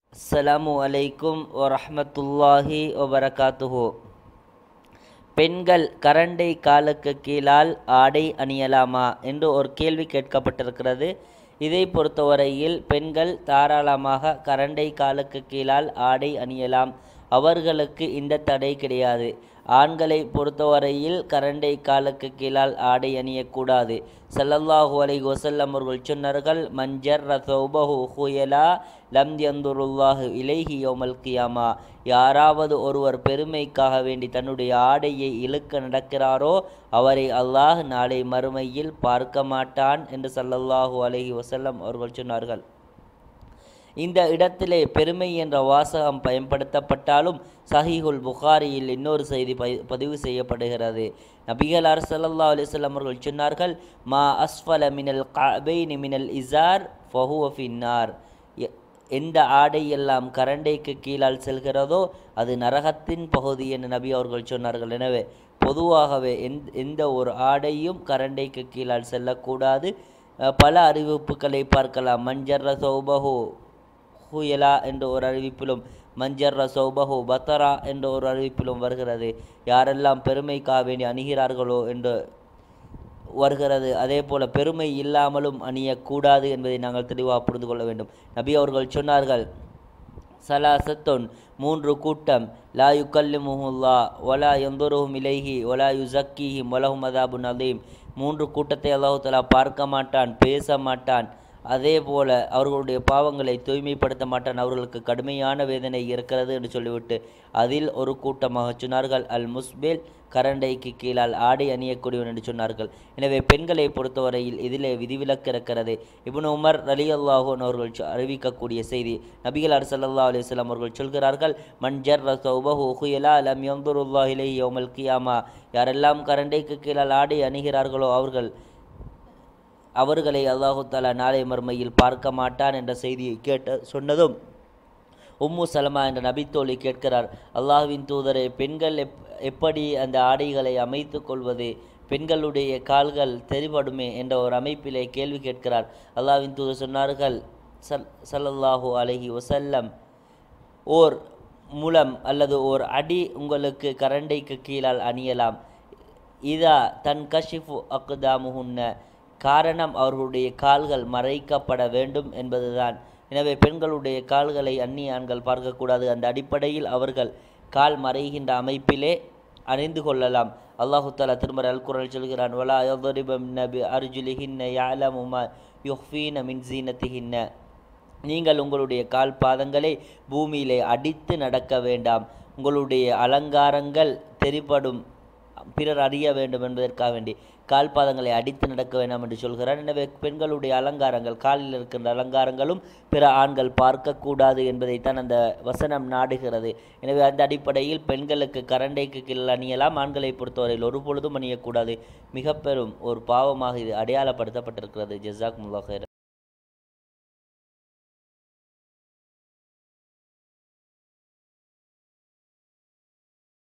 அஸ்ஸலாமு அலைக்கும் வரஹ்மத்துல்லாஹி வபரகாத்துஹு பெண்கள் கரண்டை காலுக்கு கீழால் ஆடை அணியலாமா என்று ஒரு கேள்வி கேட்கப்பட்டிருக்கிறது இதை பொறுத்தவரையில் பெண்கள் தாராளமாக கரண்டை காலுக்கு கீழால் ஆடை அணியலாம் அவர்களுக்கு இந்த தடை கிடையாது ஆண்களை பொறுத்தவரையில் கரண்டை காலுக்கு கீழால் ஆடை அணியக்கூடாது ஸல்லல்லாஹு அலைஹி வஸல்லம் அவர்கள் சொன்னார்கள் மஞ்சர் ரசௌபஹு ஹுயலா லம் யந்துருல்லாஹு இலைஹி யௌமல் கியாமா யாராவது ஒருவர் பெருமைக்காக வேண்டி தன்னுடைய ஆடையை இழுக்க நடக்கிறாரோ அவரை அல்லாஹ் நாளை மறுமையில் பார்க்க மாட்டான் என்று ஸல்லல்லாஹு அலைஹி வஸல்லம் அவர்கள் சொன்னார்கள் இந்த இடத்திலே பெருமை என்ற வாசகம் பயன்படுத்தப்பட்டாலும் சஹீஹுல் புகாரியில் இன்னொரு செய்தி பதி- பதிவு செய்யப்படுகிறது நபிகளார் ஸல்லல்லாஹு அலைஹி வஸல்லம் அவர்கள் சொன்னார்கள் மா அஸ்ஃபல மினல் கஅபைனி மினல் இசார் ஃபஹுவ ஃபின்னார் எ- எந்த ஆடை எல்லாம் கரண்டைக்கு கீழால் செல்கிறதோ அது நரகத்தின் பகுதி என்று நபி அவர்கள் சொன்னார்கள் எனவே பொதுவாகவே எந்த எந்த ஒரு ஆடையும் கரண்டைக்கு கீழால் செல்லக்கூடாது அஹ் பல அறிவிப்புகளை பார்க்கலாம் மஞ்சர் சௌபஹு ஹுயலா என்ற ஒரு அறிவிப்பிலும் மஞ்சர் சௌபஹு பத்தரா என்ற ஒரு அறிவிப்பிலும் வருகிறது யாரெல்லாம் பெருமைக்காக வேண்டி அணுகிறார்களோ என்று வருகிறது அதே போல பெருமை இல்லாமலும் அணியக்கூடாது என்பதை நாங்கள் தெளிவாக புரிந்து கொள்ள வேண்டும் நபி அவர்கள் சொன்னார்கள் சலாசத்துன் மூன்று கூட்டம் லா யுக்கல்லிமுஹுல்லா ஒலா எந்தொருஹும் இலைஹி ஒலா யுசக்கிஹிம் வலஹும் அதாபுன் அதீம் மூன்று கூட்டத்தை அல்லாஹு தஆலா பார்க்க மாட்டான் பேச மாட்டான் அதே போல அவர்களுடைய பாவங்களை தூய்மைப்படுத்த மாட்டான் அவர்களுக்கு கடுமையான வேதனை இருக்கிறது என்று சொல்லிவிட்டு அதில் ஒரு கூட்டமாக சொன்னார்கள் அல் முஸ்பில் கரண்டைக்கு கீழால் ஆடை அணியக்கூடியவன் என்று சொன்னார்கள் எனவே பெண்களை பொறுத்தவரையில் இதிலே விதிவிலக்கு இருக்கிறது இப்னு உமர் ரலி அல்லாஹூன் அவர்கள் சொ- அறிவிக்கக்கூடிய செய்தி நபிகளார் ஸல்லல்லாஹு அலைஹி வஸல்லம் அவர்கள் சொல்கிறார்கள் மன்ஜர் சௌபஹு ஹுயலா லம் யந்துருல்லாஹ் இலைஹி யௌமல் கியாமா யாரெல்லாம் கரண்டைக்கு கீழால் ஆடை அணிகிறார்களோ அவர்கள் அவர்களை அல்லாஹு தாலா நாளை மறுமையில் பார்க்க மாட்டான் என்ற செய்தியை கேட்ட சொன்னதும் உம்மு சலமா என்ற நபித்தோழி கேட்கிறார் அல்லாஹ்வின் தூதரே பெண்கள் எப் எப்படி அந்த ஆடைகளை அமைத்துக் கொள்வது பெண்களுடைய கால்கள் தெரிபடுமே என்ற ஒரு அமைப்பிலே கேள்வி கேட்கிறார் அல்லாஹ்வின் தூதர் சொன்னார்கள் சல் ஸல்லல்லாஹு அலைஹி வஸல்லம் ஓர் முலம் அல்லது ஓர் அடி உங்களுக்கு கரண்டைக்கு கீழால் அணியலாம் இதா தன் கஷிஃபு அக்தாமுஹுன்ன காரணம் அவர்களுடைய கால்கள் மறைக்கப்பட வேண்டும் என்பதுதான் எனவே பெண்களுடைய கால்களை அந்நிய ஆண்கள் பார்க்கக்கூடாது அந்த அடிப்படையில் அவர்கள் கால் மறைகின்ற அமைப்பிலே அணிந்து கொள்ளலாம் அல்லாஹு தாலா திருமறை அல் குரல் சொல்கிறான் வலா யضربن بأرجلهن يعلم ما يخفين من زينتهن நீங்கள் உங்களுடைய கால் பாதங்களை பூமியிலே அடித்து நடக்க வேண்டாம் உங்களுடைய அலங்காரங்கள் தெரிபடும் பிறர் அறிய வேண்டும் என்பதற்காக வேண்டி கால் பாதங்களை அடித்து நடக்க வேண்டாம் என்று சொல்கிறார் எனவே பெண்களுடைய அலங்காரங்கள் காலில் இருக்கின்ற அலங்காரங்களும் பிற ஆண்கள் பார்க்கக்கூடாது என்பதைத்தான் அந்த வசனம் நாடுகிறது எனவே அந்த அடிப்படையில் பெண்களுக்கு கரண்டைக்கு கீழ் அணியலாம் ஆண்களை பொறுத்தவரையில் ஒரு பொழுதும் அணியக்கூடாது மிக பெரும் ஒரு பாவமாக இது அடையாளப்படுத்தப்பட்டிருக்கிறது ஜஸாக் முல்லாஹர்